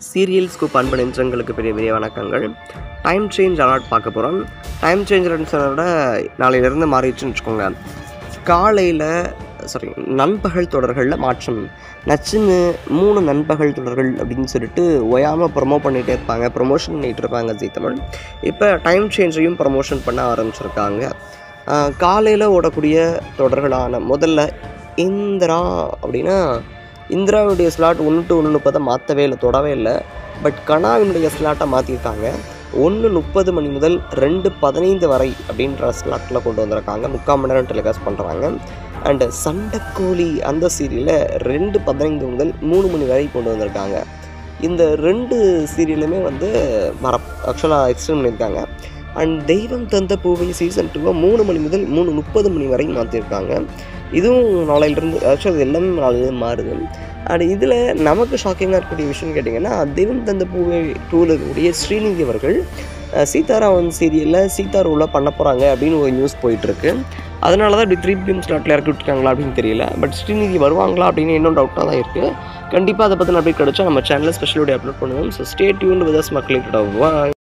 serial scoop அன்பு நெஞ்சங்களுக்கு பெரிய பெரிய வணக்கங்கள் டைம் சேஞ்ச் அலாட் பார்க்க போகிறோம் டைம் சேஞ்ச் விட நாளையிலேருந்து மாறிடுச்சுன்னு வச்சுக்கோங்க காலையில் சாரி நண்பகல் தொடர்களில் மாற்றம் நச்சுன்னு மூணு நண்பகல் தொடர்கள் அப்படின்னு சொல்லிட்டு ஓயாமல் ப்ரொமோ பண்ணிகிட்டே இருப்பாங்க ப்ரொமோஷன் பண்ணிகிட்டு இருப்பாங்க ஜி தமிழ் இப்போ டைம் சேஞ்சையும் ப்ரமோஷன் பண்ண ஆரம்பிச்சிருக்காங்க காலையில் ஓடக்கூடிய தொடர்களான முதல்ல இந்திரா அப்படின்னா இந்திராவுடைய ஸ்லாட் ஒன்று டு ஒன்று முப்பதை மாற்றவே இல்லை தொடவே இல்லை பட் கனாவினுடைய ஸ்லாட்டை மாற்றிருக்காங்க ஒன்று முப்பது மணி முதல் ரெண்டு பதினைந்து வரை அப்படின்ற ஸ்லாட்டில் கொண்டு வந்திருக்காங்க முக்கால் மணி நேரம் டெலிகாஸ்ட் பண்ணுறாங்க அண்டு சண்டைக்கோழி அந்த சீரியலை ரெண்டு பதினைந்து முதல் மூணு மணி வரை கொண்டு வந்திருக்காங்க இந்த ரெண்டு சீரியலுமே வந்து மர ஆக்சுவலாக எக்ஸ்டெண்ட் பண்ணியிருக்காங்க அண்ட் தெய்வம் தந்த பூவை சீசன் டூவை மூணு மணி முதல் மூணு முப்பது மணி வரை மாற்றிருக்காங்க இதுவும் நாளையிலிருந்து ஆக்சுவலாக இது எல்லாமே நாளையிலிருந்து மாறுது அண்ட் இதில் நமக்கு ஷாக்கிங்காக இருக்கக்கூடிய விஷயம் கேட்டிங்கன்னா தெய்வம் தந்த பூவை டூவில் இருக்கக்கூடிய ஸ்ரீநிதி அவர்கள் அஹ், சீதாராமன் சீரியலில் சீதா ரோலில் பண்ண போகிறாங்க அப்படின்னு ஒரு நியூஸ் போயிட்டுருக்கு அதனால தான் இப்படி த்ரீ பிஎம் ஸ்லாட்டில் இறக்கி விட்டுருக்காங்களா அப்படின்னு தெரியல பட் ஸ்ரீநிதி வருவாங்களா அப்படின்னு இன்னும் டவுட்டாக தான் இருக்குது கண்டிப்பாக அதை பற்றின அப்டேட் கிடச்சா நம்ம சேனலில் ஸ்பெஷல் வீடியோ அப்லோட் பண்ணுவோம் so stay tuned with us மக்களிட்ட வாய்